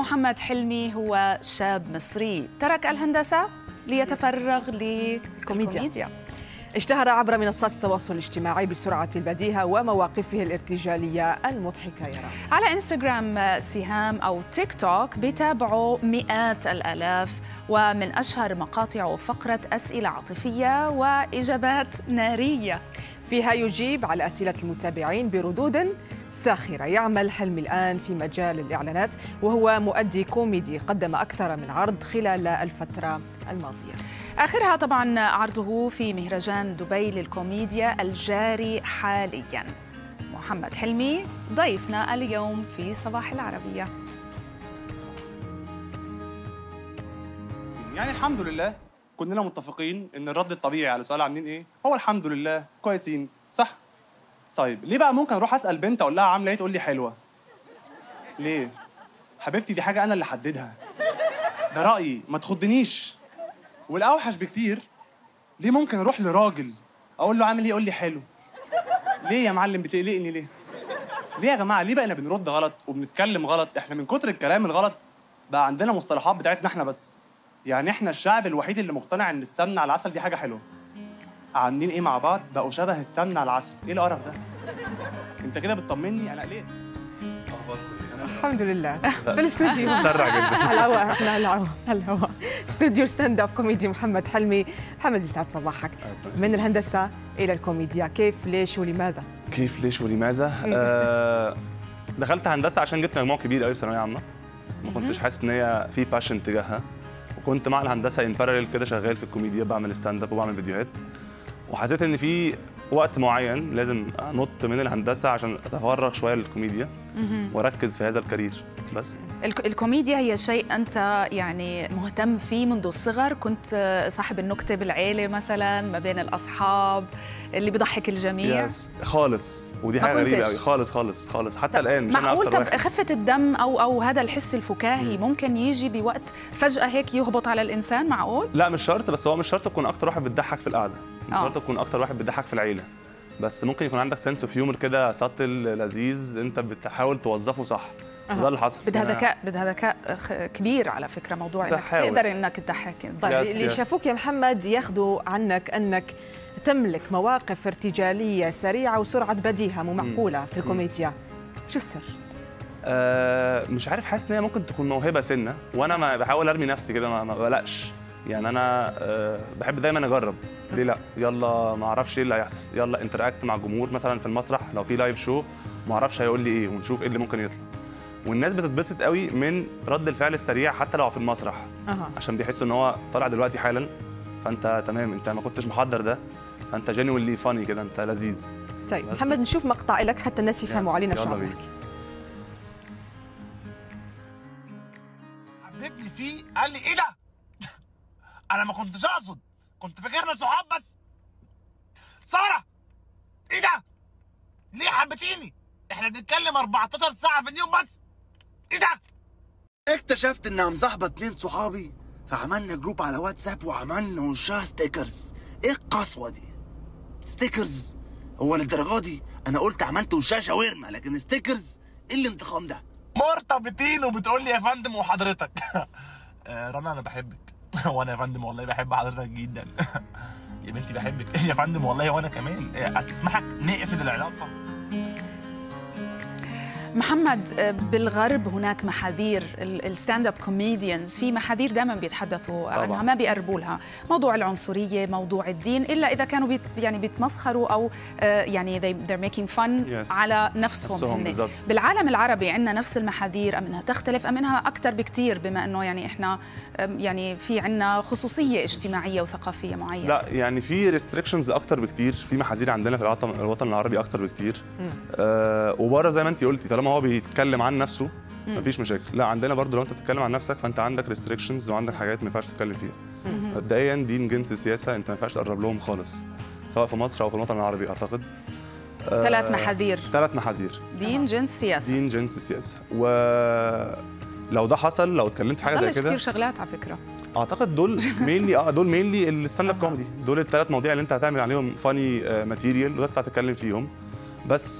محمد حلمي هو شاب مصري ترك الهندسة ليتفرغ للكوميديا اشتهر عبر منصات التواصل الاجتماعي بسرعة البديهة ومواقفه الارتجالية المضحكة يرى على انستغرام سهام أو تيك توك بتابعوا مئات الآلاف ومن أشهر مقاطعه فقرة أسئلة عاطفية وإجابات نارية فيها يجيب على أسئلة المتابعين بردود ساخرة يعمل حلمي الآن في مجال الإعلانات وهو مؤدي كوميدي قدم أكثر من عرض خلال الفترة الماضية آخرها طبعا عرضه في مهرجان دبي للكوميديا الجاري حاليا محمد حلمي ضيفنا اليوم في صباح العربية يعني الحمد لله كلنا متفقين ان الرد الطبيعي على سؤال عاملين ايه هو الحمد لله كويسين صح طيب ليه بقى ممكن اروح اسال بنت اقول لها عامله ايه تقول لي حلوه ليه حبيبتي دي حاجه انا اللي حددها ده رايي ما تخضنيش والاوحش بكتير ليه ممكن اروح لراجل اقول له عامل ايه يقول لي حلو ليه يا معلم بتقلقني ليه ليه يا جماعه ليه بقينا بنرد غلط وبنتكلم غلط احنا من كتر الكلام الغلط بقى عندنا مصطلحات بتاعتنا احنا بس يعني احنا الشعب الوحيد اللي مقتنع ان السمنه على العسل دي حاجه حلوه عاملين ايه مع بعض بقوا شبه السمنه على العسل ايه القرف ده انت كده بتطمني انا قلقت الحمد لله في الاستوديو سرع جدا على الهواء احنا على الهواء على الهواء استوديو ستاند اب كوميدي محمد حلمي محمد يسعد صباحك من الهندسه الى الكوميديا كيف ليش ولماذا كيف ليش ولماذا آه دخلت هندسه عشان جبت مجموع كبير قوي في ثانويه عامه ما كنتش حاسس ان هي في باشن تجاهها وكنت مع الهندسه ان باراليل كده شغال في الكوميديا بعمل ستاند اب وبعمل فيديوهات وحسيت ان في وقت معين لازم انط من الهندسه عشان اتفرغ شويه للكوميديا واركز في هذا الكارير بس الك- الكوميديا هي شيء أنت يعني مهتم فيه منذ الصغر كنت صاحب النكتة بالعيلة مثلا ما بين الأصحاب اللي بيضحك الجميع يس خالص ودي ما حاجه غريبه كنتش. قوي خالص خالص خالص حتى الان مش انا معقول اكتر طب واحد خفة الدم أو أو هذا الحس الفكاهي ممكن يجي بوقت فجأة هيك يهبط على الإنسان معقول؟ لا مش شرط بس هو مش شرط تكون اكتر واحد بتضحك في القعده مش آه. شرط تكون اكتر واحد بتضحك في العيله بس ممكن يكون عندك سنس اوف هيومر كده سطل لذيذ انت بتحاول توظفه صح وده اللي حصل بدها أنا- ذكاء بدها ذكاء خ- كبير على فكرة موضوع إنك بحاول. تقدر إنك تضحك طيب يس، اللي يس. شافوك يا محمد ياخذوا عنك انك تملك مواقف ارتجاليه سريعه وسرعه بديهه ومعقوله في الكوميديا شو السر آه مش عارف حاسس ان هي ممكن تكون موهبه سنه وانا ما بحاول ارمي نفسي كده ما, ما بقلقش يعني انا آه بحب دايما اجرب ليه لا يلا ما اعرفش ايه اللي هيحصل يلا انتراكت مع الجمهور مثلا في المسرح لو في لايف شو ما اعرفش هيقول لي ايه ونشوف ايه اللي ممكن يطلع والناس بتتبسط قوي من رد الفعل السريع حتى لو في المسرح اها عشان بيحسوا ان هو طالع دلوقتي حالا فانت تمام انت ما كنتش محضر ده فانت جينيولي فاني كده انت لذيذ طيب بس محمد نشوف مقطع لك حتى الناس يفهموا يس، علينا شو يلا عم بينا. نحكي حببني فيه قال لي ايه ده؟ انا ما كنتش اقصد كنت فاكرنا صحاب بس ساره ايه ده؟ ليه حبتيني؟ احنا بنتكلم 14 ساعه في اليوم بس ايه ده؟ اكتشفت انها مصاحبه اتنين صحابي فعملنا جروب على واتساب وعملنا وشها ستيكرز ايه القسوه دي؟ ستيكرز هو للدرجه دي انا قلت عملت وشها شاورما لكن ستيكرز ايه الانتقام ده؟ مرتبطين وبتقول لي يا فندم وحضرتك آه، رنا انا بحبك وانا يا فندم والله بحب حضرتك جدا يا بنتي بحبك يا فندم والله وانا كمان آه، استسمحك نقفل العلاقه محمد آه، بالغرب هناك محاذير الستاند اب كوميديانز في محاذير دائما بيتحدثوا عنها طبعاً. ما بيقربوا لها موضوع العنصريه موضوع الدين الا اذا كانوا بيت يعني بيتمسخروا او آه، يعني they, they're making fun Yes. على نفسهم, نفسهم هن. بالظبط. بالعالم العربي عندنا نفس المحاذير ام انها تختلف ام انها اكثر بكثير بما انه يعني احنا آم، يعني في عندنا خصوصيه اجتماعيه وثقافيه معينه لا يعني في ريستريكشنز اكتر بكتير في محاذير عندنا في الوطن الوطن العربي اكتر بكتير آه وبره زي ما انت قلتي طالما هو بيتكلم عن نفسه مفيش مشاكل لا عندنا برضو لو انت بتتكلم عن نفسك فانت عندك ريستريكشنز وعندك حاجات ما ينفعش تتكلم فيها مبدئيا دين جنس سياسه انت ما ينفعش تقرب لهم خالص سواء في مصر او في الوطن العربي اعتقد ثلاث محاذير ثلاث محاذير دين جنس سياسه دين جنس سياسه و لو ده حصل لو اتكلمت في حاجه ضلش زي كده كثير شغلات على فكره اعتقد دول مينلي اه دول مينلي الستاند اب كوميدي دول الثلاث مواضيع اللي انت هتعمل عليهم فاني ماتيريال وتطلع تتكلم فيهم بس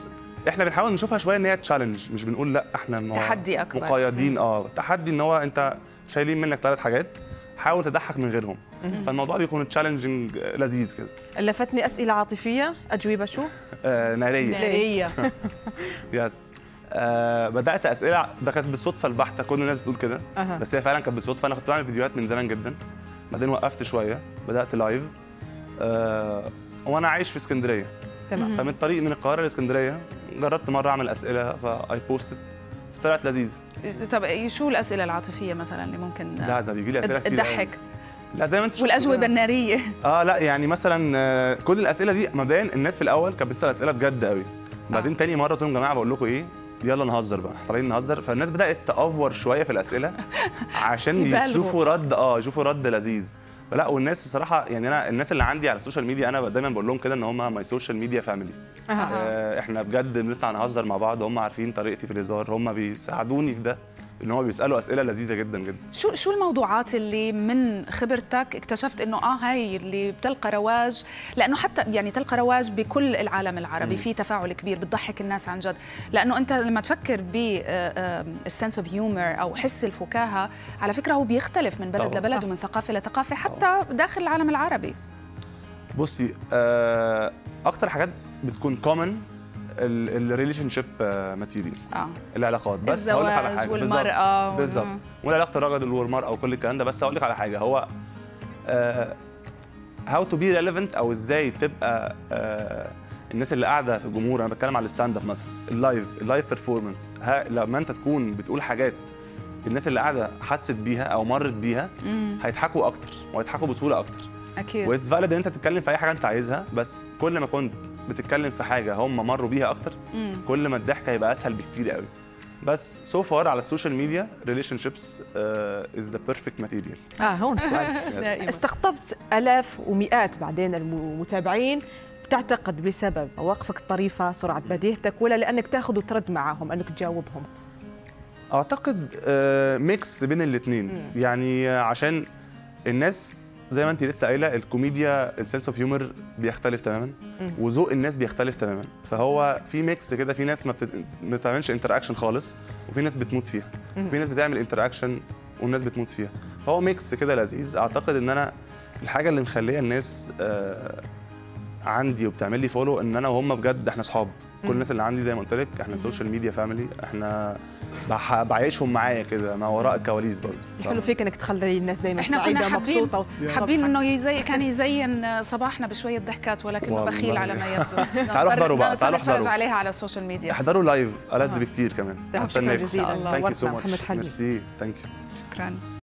احنا بنحاول نشوفها شويه ان هي تشالنج مش بنقول لا احنا م- تحدي أكبر. مقيدين اه تحدي ان هو انت شايلين منك ثلاث حاجات حاول تضحك من غيرهم فالموضوع بيكون تشالنجينج لذيذ كده لفتني اسئله عاطفيه اجوبه شو آه ناريه ناريه يس آه بدات اسئله ده كانت بالصدفه البحته كل الناس بتقول كده أها. بس هي فعلا كانت بالصدفه انا كنت بعمل فيديوهات من زمان جدا بعدين وقفت شويه بدات لايف آه وانا عايش في اسكندريه تمام فمن الطريق من القاهره لاسكندريه جربت مره اعمل اسئله فاي بوستد طلعت لذيذه طب شو الاسئله العاطفيه مثلا اللي ممكن لا ده بيجي لي اسئله كتير تضحك أوي. لا زي ما انت شفت والاجوبه كده. الناريه اه لا يعني مثلا آه، كل الاسئله دي مبدئيا الناس في الاول كانت بتسال اسئله بجد قوي بعدين تاني مره قلت لهم يا جماعه بقول لكم ايه يلا نهزر بقى إحنا طالعين نهزر فالناس بدات تافور شويه في الاسئله عشان يبالغوا. يشوفوا رد اه يشوفوا رد لذيذ فلا والناس الصراحه يعني انا الناس اللي عندي على السوشيال ميديا انا دايما بقول لهم كده ان هم ماي سوشيال ميديا فاميلي أها. احنا بجد بنطلع نهزر مع بعض هم عارفين طريقتي في الهزار هم بيساعدوني في ده ان هم بيسالوا اسئله لذيذه جدا جدا شو شو الموضوعات اللي من خبرتك اكتشفت انه اه هاي اللي بتلقى رواج لانه حتى يعني تلقى رواج بكل العالم العربي في تفاعل كبير بتضحك الناس عن جد لانه انت لما تفكر بالسنس اوف هيومر او حس الفكاهه على فكره هو بيختلف من بلد طبعاً. لبلد ومن ثقافه لثقافه حتى داخل العالم العربي بصي آه، اكتر حاجات بتكون كومن الريليشن شيب ماتيريال اه العلاقات بس هقول لك على الزواج حاجه والمرأة وال- بالظبط وعلاقه الرجل والمراه وكل الكلام ده بس هقول لك على حاجه هو هاو تو بي ريليفنت او ازاي تبقى آه، الناس اللي قاعده في الجمهور انا بتكلم على الستاند اب مثلا اللايف اللايف بيرفورمانس لما انت تكون بتقول حاجات الناس اللي قاعده حست بيها او مرت بيها هيضحكوا اكتر وهيضحكوا بسهوله اكتر اكيد واتس فاليد ان انت تتكلم في اي حاجه انت عايزها بس كل ما كنت بتتكلم في حاجه هم مروا بيها اكتر مم. كل ما الضحك هيبقى اسهل بكتير قوي بس سو فار على السوشيال ميديا ريليشن شيبس از ذا بيرفكت ماتيريال اه هون السؤال دائماً. استقطبت الاف ومئات بعدين المتابعين بتعتقد بسبب مواقفك الطريفه سرعه بديهتك ولا لانك تاخذ وترد معهم انك تجاوبهم اعتقد ميكس بين الاثنين يعني آه، عشان الناس زي ما انت لسه قايله الكوميديا السنس اوف هيومر بيختلف تماما وذوق الناس بيختلف تماما فهو في ميكس كده في ناس ما, بتت... ما بتعملش انتراكشن خالص وفي ناس بتموت فيها وفي ناس بتعمل انتراكشن والناس بتموت فيها فهو ميكس كده لذيذ اعتقد ان انا الحاجه اللي مخليه الناس آه عندي وبتعمل لي فولو ان انا وهم بجد احنا اصحاب كل الناس اللي عندي زي ما قلت لك احنا سوشيال ميديا فاميلي احنا بح- بعيشهم معايا كده ما وراء الكواليس برضه الحلو فيك انك تخلي الناس دائما احنا كنا سعيده حابين ومبسوطه حابين انه يزي كان يزين صباحنا بشويه ضحكات ولكنه والله. بخيل على ما يبدو تعالوا احضروا بقى، تعالوا نتفرج احضروا. عليها على السوشيال ميديا احضروا لايف ألذ بكتير كمان شكراً هستناكم. جزيلاً. Thank you so نورتنا much. محمد حلمي. ميرسي ثانك يو شكرا